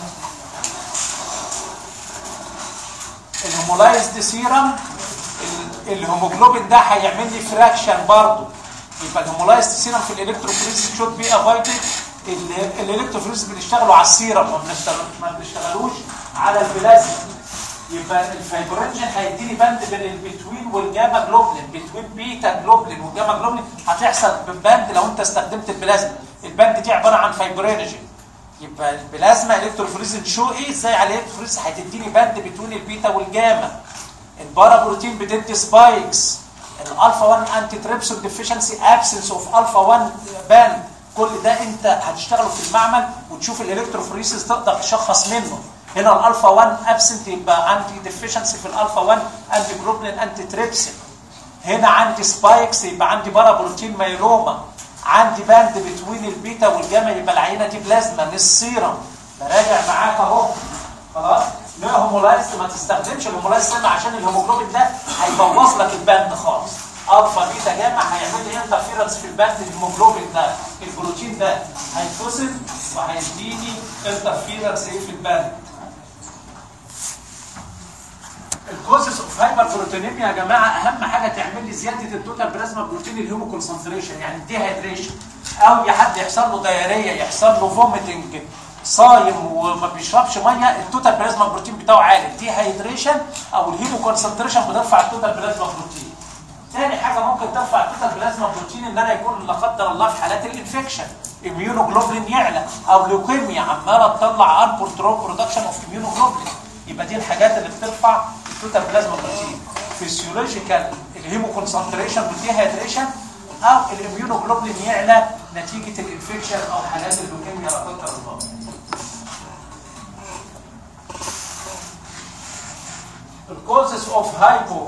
الهيمولايزد سيرم الهيموجلوبين ده هيعمل لي فراكشن برضه يبقى الهيمولايزد سيرم في الالكتروفوريسيس شوت بي افايدد الالكتروفوريسيس بنشتغلوا على السيرم ما بنشتغلوش ما بنشتغلوش على البلازما يبقى الفايبرينجين هيديني باند بين البتوين والجاما جلوبلين بتوين بيتا جلوبلين والجاما جلوبلين هتحصل باند لو انت استخدمت البلازما الباند دي عباره عن فايبرينجين يبقى البلازما الكتروفوريز تشو ايه ازاي على الكتروفوريز هتديني باند بتوين البيتا والجاما البارا بروتين بتدي سبايكس الالفا 1 انتي تريبسون ديفيشنسي ابسنس اوف الفا 1 باند كل ده انت هتشتغله في المعمل وتشوف الالكتروفوريسيس تقدر تشخص منه هنا الالفا 1 ابسنت يبقى عندي ديفيشنسي في الالفا 1 انتي جلوبلين انتي تريبسين هنا عندي سبايكس يبقى عندي بارا بروتين مايلوما عندي باند بتوين البيتا والجاما يبقى العينه دي بلازما مش سيرم براجع معاك اهو خلاص لا هومولايز ما تستخدمش الهومولايز هنا عشان الهيموجلوبين ده هيبوظ لك الباند خالص الفا بيتا جاما هيعمل لي انترفيرنس في الباند الهيموجلوبين ده البروتين ده هيتفصل وهيديني انترفيرنس ايه في الباند الكوزس اوف هايبر بروتينيميا يا جماعه اهم حاجه تعمل لي زياده التوتال بلازما بروتين الهيمو كونسنتريشن يعني ديهايدريشن او يا حد يحصل له دايريه يحصل له فوميتنج صايم وما بيشربش ميه التوتال بلازما بروتين بتاعه عالي ديهايدريشن او الهيمو كونسنتريشن بترفع التوتال بلازما بروتين تاني حاجه ممكن ترفع التوتال بلازما بروتين ان انا يكون لا قدر الله في حالات الانفكشن اميونوجلوبولين يعلى او لوكيميا عماله تطلع اربور برودكشن اوف اميونوجلوبولين يبقى دي الحاجات اللي بترفع التوتال بلازما بروتين فيسيولوجيكال الهيمو كونسنتريشن والديهايدريشن او الاميونوجلوبولين يعلى نتيجه الانفكشن او حالات اللوكيميا لا قدر الله الكوزز اوف هايبو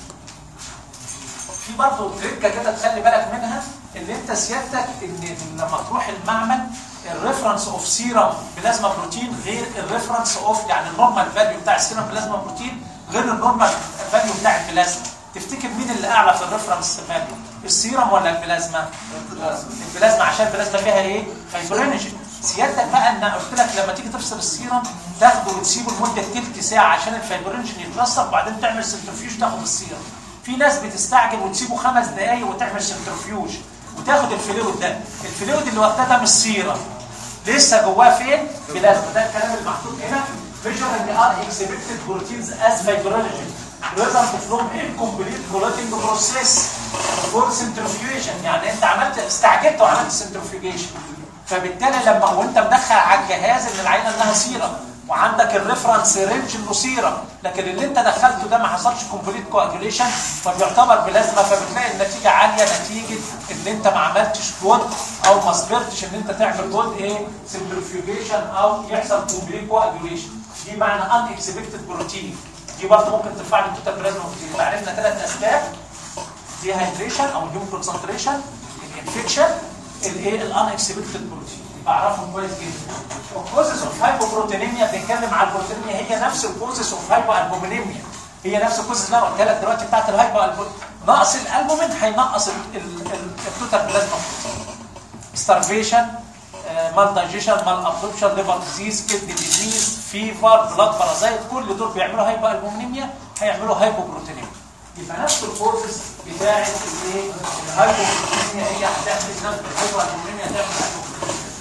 في برضه تريكه كده تخلي بالك منها ان انت سيادتك ان لما تروح المعمل الريفرنس اوف سيرم بلازما بروتين غير الريفرنس اوف يعني النورمال فاليو بتاع السيرم بلازما بروتين غير النورمال فاليو بتاع البلازما تفتكر مين اللي اعلى في الريفرنس فاليو السيرم ولا البلازما البلازما عشان البلازما فيها ايه فايبرينجين سيادتك بقى ان قلت لك لما تيجي تفصل السيرم تاخده وتسيبه لمده ثلث ساعه عشان الفايبرينجين يترسب وبعدين تعمل سنترفيوج تاخد السيرم في ناس بتستعجل وتسيبه خمس دقايق وتعمل سنترفيوج وتاخد الفلويد ده الفلويد اللي واخداه ده مش سيرم لسه جواه فين بلازما ده الكلام اللي محطوط هنا measure ان ار exhibited proteins as fibrinogen result from incomplete collating process for centrifugation يعني انت عملت استعجلت وعملت centrifugation فبالتالي لما وانت مدخل على الجهاز ان العينه انها سيرم وعندك الريفرنس رينج انه سيرم لكن اللي انت دخلته ده ما حصلش كومبليت كواجوليشن فبيعتبر بلازما فبتلاقي النتيجه عاليه نتيجه ان انت ما عملتش جود او ما صبرتش ان انت تعمل جود ايه سنترفيوجيشن او يحصل كومبليت كواجوليشن دي معنى ان اكسبكتد بروتين دي برضه ممكن ترفع لي التوتال بلازما بروتين يبقى عرفنا ثلاث اسباب دي هايدريشن او الهيوم كونسنتريشن الانفكشن الايه الان اكسبكتد بروتين يبقى اعرفهم كويس جدا الكوزس اوف هايبوبروتينيميا بنتكلم على البروتينيميا هي نفس الكوزس اوف هايبو البومينيميا هي نفس الكوزس اللي انا قلتها لك دلوقتي بتاعت الهايبو نقص الالبومين هينقص التوتال بلازما ستارفيشن مال دايجيشن مال ابسوربشن ليفر ديزيز كدني ديزيز فيفر بلاد بارازايت كل دول بيعملوا هايبو البومينيميا هيعملوا هايبوبروتينيميا يبقى نفس الكوزس بتاعت الايه الهايبوبروتينيميا هي هتعمل نفس الهايبو البومينيميا هتعمل هايبوبروتينيميا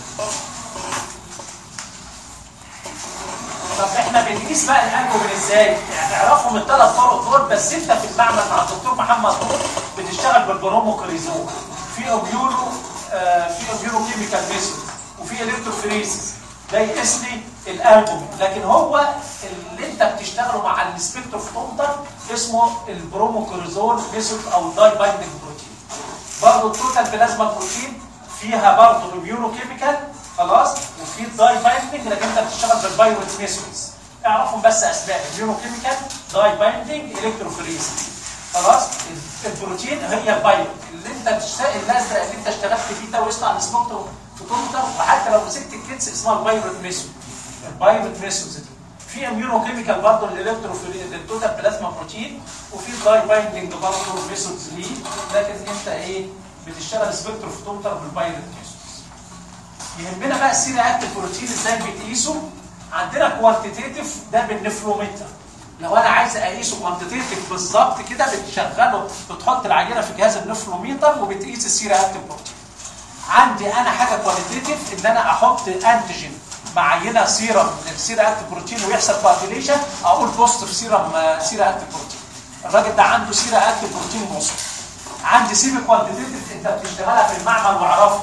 طب احنا بنقيس بقى الالبومين ازاي؟ يعني اعرفهم الثلاث طرق دول بس انت في المعمل مع الدكتور محمد نور بتشتغل بالبروموكريزون في اوبيولو آه في اوبيولو كيميكال ميثود وفي الكتروفريسيس ده يقيس لي الالبومين لكن هو اللي انت بتشتغله مع السبكتروفوتومتر اسمه البروموكريزون ميثود او داي بايندنج بروتين برضه التوتال بلازما بروتين فيها برضه اميونو كيميكال خلاص وفي داي بايندنج لكن انت بتشتغل بالبايروت ميثودز اعرفهم بس اسباب اميونو كيميكال داي بايندنج الكتروفوريسيس خلاص البروتين هي البايروت اللي انت بتشتغل الازرق اللي انت اشتغلت فيه ده واسمه على السبكتروم فوتومتر وحتى لو مسكت الكيتس اسمها البايروت ميثود البايروت ميثودز دي في اميونو كيميكال برضه للتوتال بلازما بروتين وفي داي بايندنج برضه ميثودز ليه لكن انت ايه بتشتغل سبكتروفوتومتر بالبايروت ميثود يهمنا بقى السيري اكتف بروتين ازاي بتقيسه عندنا كوانتيتيف ده بالنفرومتر لو انا عايز اقيسه كوانتيتيف بالظبط كده بتشغله بتحط العينه في جهاز النفروميتر وبتقيس السيري اكتف بروتين عندي انا حاجه كواليتيتيف ان انا احط انتيجين مع عينه سيرم من السيري اكتف بروتين ويحصل كوابيليشن اقول بوزيتيف سيرم سيري اكتف بروتين الراجل ده عنده سيري اكتف بروتين بوزيتيف عندي سيمي كوانتيتيف انت بتشتغلها في المعمل واعرفها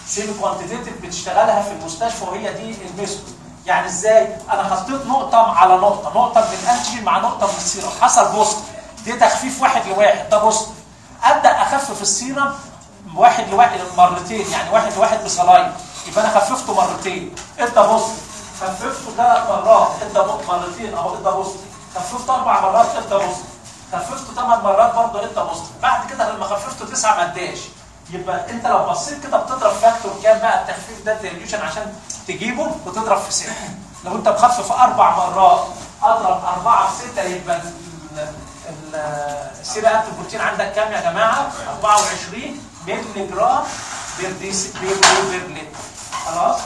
سيمي كوانتيتيف بتشتغلها في المستشفى وهي دي الميثود يعني ازاي انا حطيت نقطه على نقطه نقطه من الانتيجين مع نقطه من السيرم حصل بوست دي تخفيف واحد لواحد ده بوست ابدا اخفف السيرم واحد لواحد مرتين يعني واحد لواحد بصلاين يبقى انا خففته مرتين ادى بوست خففته ثلاث مرات ادى مرتين اهو ادى بوست خففته اربع مرات ادى بوست خففته ثمان مرات برضه ادى بوست بعد كده لما خففته تسعه ما اداش يبقى انت لو بصيت كده بتضرب فاكتور كام بقى التخفيف ده الديليوشن عشان تجيبه بتضرب في ستة لو انت مخفف اربع مرات اضرب اربعه في سته يبقى السيرة انت البروتين عندك كام يا جماعه 24 مللي جرام بير ديس بير بير لتر خلاص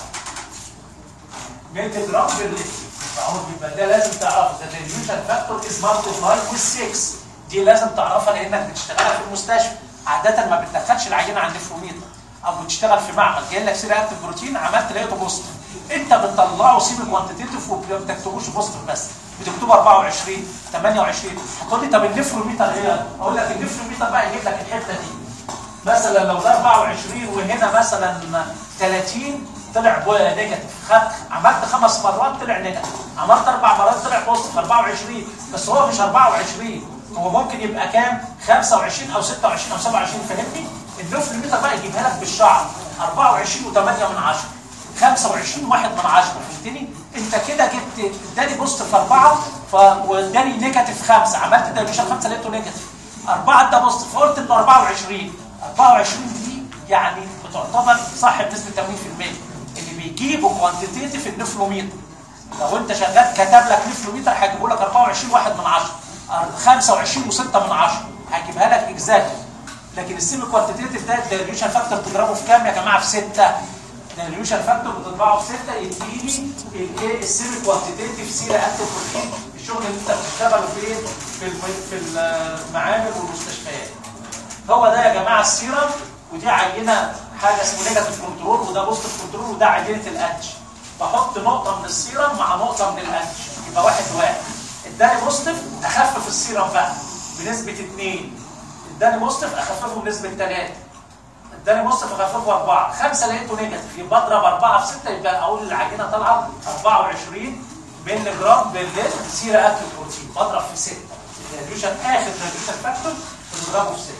مللي جرام بير لتر فهو يبقى ده لازم تعرفه ده الديليوشن فاكتور از مالتيبلاي وذ 6 دي لازم تعرفها لانك بتشتغلها في المستشفى عاده ما بتدخلش العينه عند النفروميتر او بتشتغل في معمل جاي لك سيره اكتف بروتين عملت لقيته بوزيتيف انت بتطلعه سيمي كوانتيتيف وما بتكتبوش بوزيتيف بس بتكتبه 24 28 هتقول لي طب النفروميتر ايه؟ اقول لك النفروميتر بقى يجيب لك الحته دي مثلا لو ده 24 وهنا مثلا 30 طلع نيجاتيف عملت خمس مرات طلع نيجاتيف عملت اربع مرات طلع بوزيتيف 24 بس هو مش 24 هو ممكن يبقى كام 25 او 26 او 27 فاهمني النفروميتر بقى يجيبها لك بالشعر 24 و8 من 10 25 واحد من 10 فهمتني انت كده جبت اداني بوست في 4 ف... واداني نيجاتيف 5 عملت دايلوشن 5 لقيته نيجاتيف 4 ده بوست فقلت انه 24 24 دي يعني بتعتبر صح بنسبه 80% اللي بيجيبوا كوانتيتيف النفلوميتر لو انت شغال كتب لك نفلوميتر هيجيبوا لك 24 واحد من 10 25 و6 من 10 هجيبها لك اكزاكت لكن السيمي كوانتيتيف ده الدايليوشن فاكتور تضربه في كام يا جماعه في 6 الدايليوشن فاكتور بتطبعه في 6 يديني الايه السيمي كوانتيتيف سيرة انتي بروتين الشغل اللي انت بتشتغله فين في في المعامل والمستشفيات هو ده يا جماعه السيرم ودي عينه حاجه اسمه نيجاتيف كنترول وده بوزيتيف كنترول وده عينه الانتش بحط نقطه من السيرم مع نقطه من الانتش يبقى واحد واحد اداني بوزيتيف اخفف السيرم بقى بنسبه 2 اداني بوزيتيف اخففه بنسبه 3 اداني بوزيتيف اخففه 4 5 لقيته نيجاتيف يبقى اضرب 4 في 6 يبقى اقول العجينه طالعه 24 مللي جرام بالليل سيرة اكل بروتين بضرب في 6 الريديوشن اخر ريديوشن فاكتور بنضربه في 6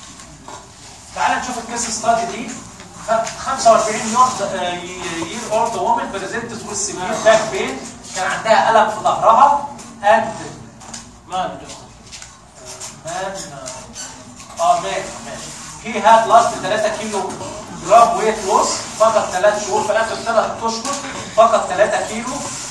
تعال نشوف الكيس ستادي دي 45 يير اولد وومن بريزنتد ويز سيفير باك بين كان عندها الم في ظهرها اند مان مان اه مان ماشي هي هاد لاست 3 كيلو جرام ويت لوس فقط 3 شهور في اخر 3 اشهر فقط 3 كيلو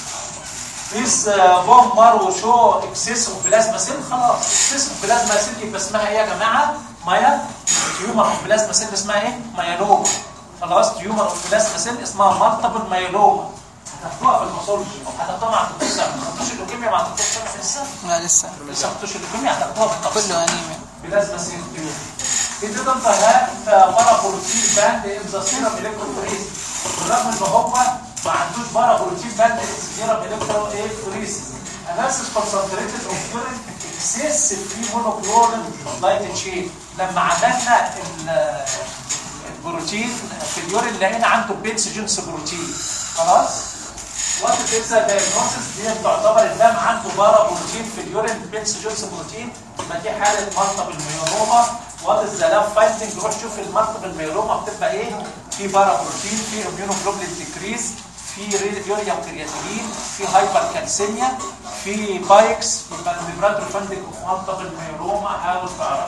بيس بوم مارو شو اكسس اوف بلازما سيل خلاص اكسس اوف بلازما سيل يبقى اسمها ايه يا جماعه؟ مايا تيومر اوف بلازما سيل اسمها ايه؟ مايلوما خلاص تيومر اوف بلازما سيل اسمها مالتيبل مايلوما هتاخدوها في الماثولوجي هتاخدوها مع الدكتور سامح ما خدتوش اللوكيميا مع الدكتور سامح لسه؟ لا لسه لسه ما خدتوش اللوكيميا هتاخدوها في التفصيل كله انيميا بلازما سيل تيومر It didn't have paraprotein band in the serum electrophoresis بالرغم ان هو ما عندوش paraprotein band in the serum electrophoresis analysis concentrated of urine excessive free monoclonal light chain لما عملنا ال- البروتين في اليورين لقينا عنده بيتس جنس بروتين خلاص وات از دايجنوستس دي بتعتبر الدم عنده بارا بروتين في اليورين بيتس جونس بروتين يبقى دي حاله مالتيبل ميلوما وات از ذا لاف فايندنج روح شوف المالتيبل ميلوما بتبقى ايه في بارا بروتين في اميونوجلوبولين ديكريز في يوريا وكرياتين في هايبر كالسيميا في بايكس يبقى الميبراتور فايندنج اوف مالتيبل ميلوما حاول تعرف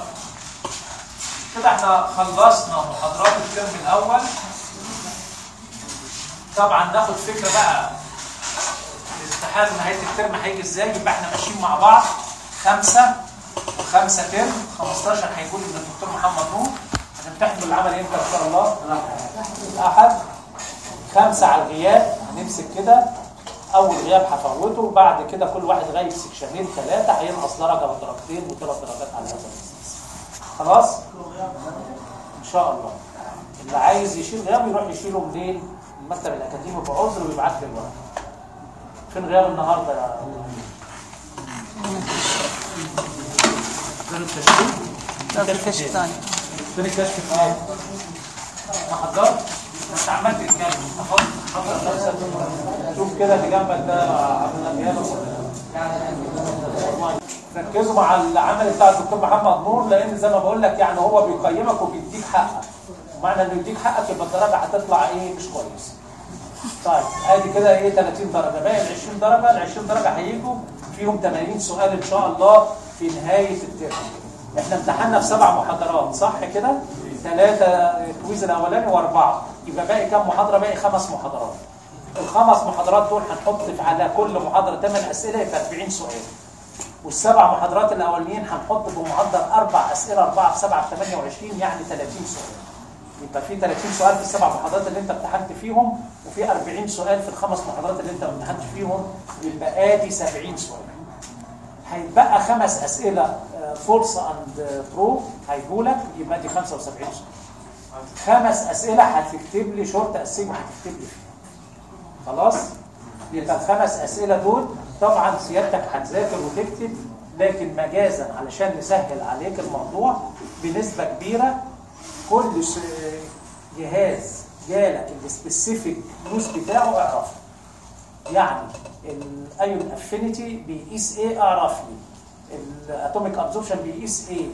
كده احنا خلصنا محاضرات الترم الاول طبعا ناخد فكره بقى الامتحان نهايه الترم هيجي ازاي يبقى احنا ماشيين مع بعض خمسه وخمسه ترم 15 هيكون من الدكتور محمد نور هنمتحن بالعمل امتى ان شاء الله؟ الاحد خمسه على الغياب هنمسك كده اول غياب هفوته وبعد كده كل واحد غايب سكشنين ثلاثه هينقص درجه ودرجتين وثلاث درجات على هذا الاساس خلاص؟ ان شاء الله اللي عايز يشيل غياب يروح يشيله منين؟ المكتب الاكاديمي بعذر ويبعت لي الورق فين غياب النهارده يا فين التشكيل؟ ده في الكشف الثاني فين الكشف الثاني؟ ما حضرت؟ انت عمال تتكلم خد حضر نفسك شوف كده اللي جنبك ده عمل اجابه ركزوا مع العمل بتاع الدكتور محمد نور لان زي ما بقول لك يعني هو بيقيمك وبيديك حقك معنى انه يديك حقك يبقى الدرجه هتطلع ايه مش كويس طيب ادي كده ايه 30 درجه باقي ال 20 درجه ال 20 درجه هيجوا فيهم 80 سؤال ان شاء الله في نهايه الترم احنا امتحنا في سبع محاضرات صح كده ثلاثه الكويز الاولاني واربعه يبقى باقي كام محاضره باقي خمس محاضرات الخمس محاضرات دول هنحط على كل محاضره 8 اسئله يبقى 40 سؤال والسبع محاضرات الاولانيين هنحط بمعدل اربع اسئله 4 في 7 في 28 يعني 30 سؤال يبقى في 30 سؤال في السبع محاضرات اللي انت امتحنت فيهم وفي 40 سؤال في الخمس محاضرات اللي انت ما امتحنتش فيهم يبقى ادي 70 سؤال هيتبقى خمس اسئله فولس اند ترو هيجوا لك يبقى دي 75 سؤال خمس اسئله هتكتب لي شورت اسئله هتكتب لي فيها خلاص يبقى الخمس اسئله دول طبعا سيادتك هتذاكر وتكتب لكن مجازا علشان نسهل عليك الموضوع بنسبه كبيره كل س- جهاز جالك السبيسيفيك يوز بتاعه اعرفه يعني الايون افينيتي بيقيس ايه اعرف لي الاتوميك ابزوربشن بيقيس ايه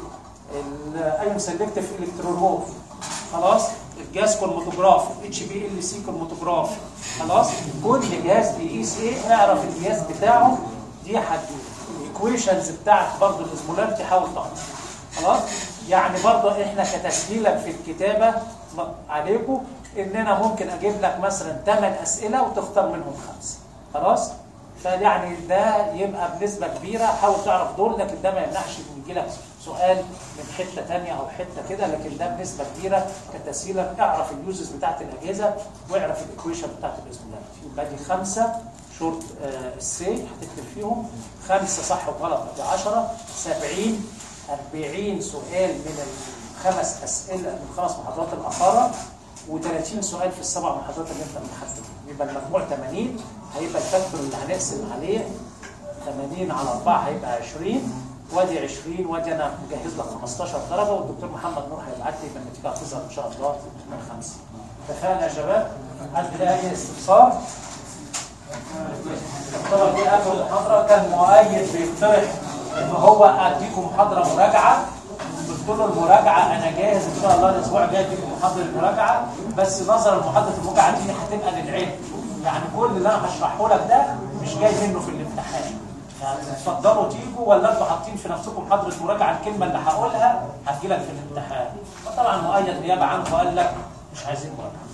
الايون سيلكتيف الكترونوف خلاص الجاز كروماتوجرافي اتش بي ال سي كروماتوجرافي خلاص كل جهاز بيقيس ايه اعرف الجهاز بتاعه دي هتجيب الايكويشنز بتاعت برضه الاسمولاريتي حاول تعرف خلاص يعني برضه احنا كتسهيلا في الكتابه م- عليكم اننا ممكن اجيب لك مثلا 8 اسئله وتختار منهم خمسه خلاص فيعني ده يبقى بنسبه كبيره حاول تعرف دول لكن ده ما يمنعش ان يجي لك سؤال من حته ثانيه او حته كده لكن ده بنسبه كبيره كتسهيلا اعرف اليوزز بتاعت الاجهزه واعرف الايكويشن بتاعت الاسمولاريتي يبقى دي خمسه شورت آه السي هتكتب فيهم خمسه صح وغلط ادي 10 70 40 سؤال من الخمس اسئله من الخمس محاضرات الاخاره و30 سؤال في السبع محاضرات اللي انت امتحنت فيهم. يبقى المجموع 80 هيبقى الفاكتور اللي هنقسم عليه 80 على 4 هيبقى 20 وادي 20 وادي انا مجهز لك 15 درجه والدكتور محمد نور هيبعت لي يبقى النتيجه هتظهر ان شاء الله من خمسه. اتفقنا يا شباب؟ حد لاقي اي استفسار؟ طبعا دي اخر محاضره كان مؤيد بيقترح ان هو اديكم محاضره مراجعه قلت له المراجعه انا جاهز ان شاء الله الاسبوع الجاي اديكم محاضره المراجعه بس نظرا لمحاضره المراجعه دي هتبقى للعلم يعني كل اللي انا هشرحه لك ده مش جاي منه في الامتحان يعني تفضلوا تيجوا ولا انتوا حاطين في نفسكم محاضره مراجعه الكلمه اللي هقولها هتجي لك في الامتحان فطبعا مؤيد نيابه عنه قال لك مش عايزين مراجعه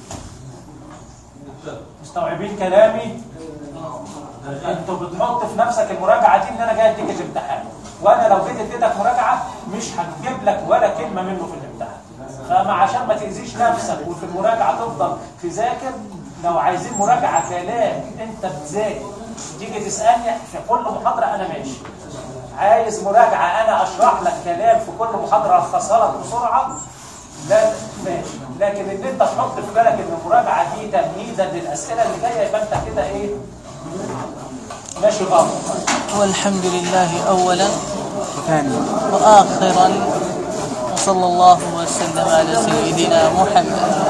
مستوعبين كلامي انتوا بتحط في نفسك المراجعه دي ان انا جاي اديك الامتحان وانا لو جيت اديتك مراجعه مش هتجيب لك ولا كلمه منه في الامتحان فما عشان ما تاذيش نفسك وفي المراجعه تفضل تذاكر لو عايزين مراجعه كلام انت بتذاكر تيجي تسالني في كل محاضره انا ماشي عايز مراجعه انا اشرح لك كلام في كل محاضره الخصها لك بسرعه لا ماشي لكن ان انت تحط في بالك ان المراجعه دي تمهيدا للاسئله اللي جايه يبقى انت كده ايه ماشي غلط والحمد لله أولا ثانيا وآخرا وصلى الله وسلم على سيدنا محمد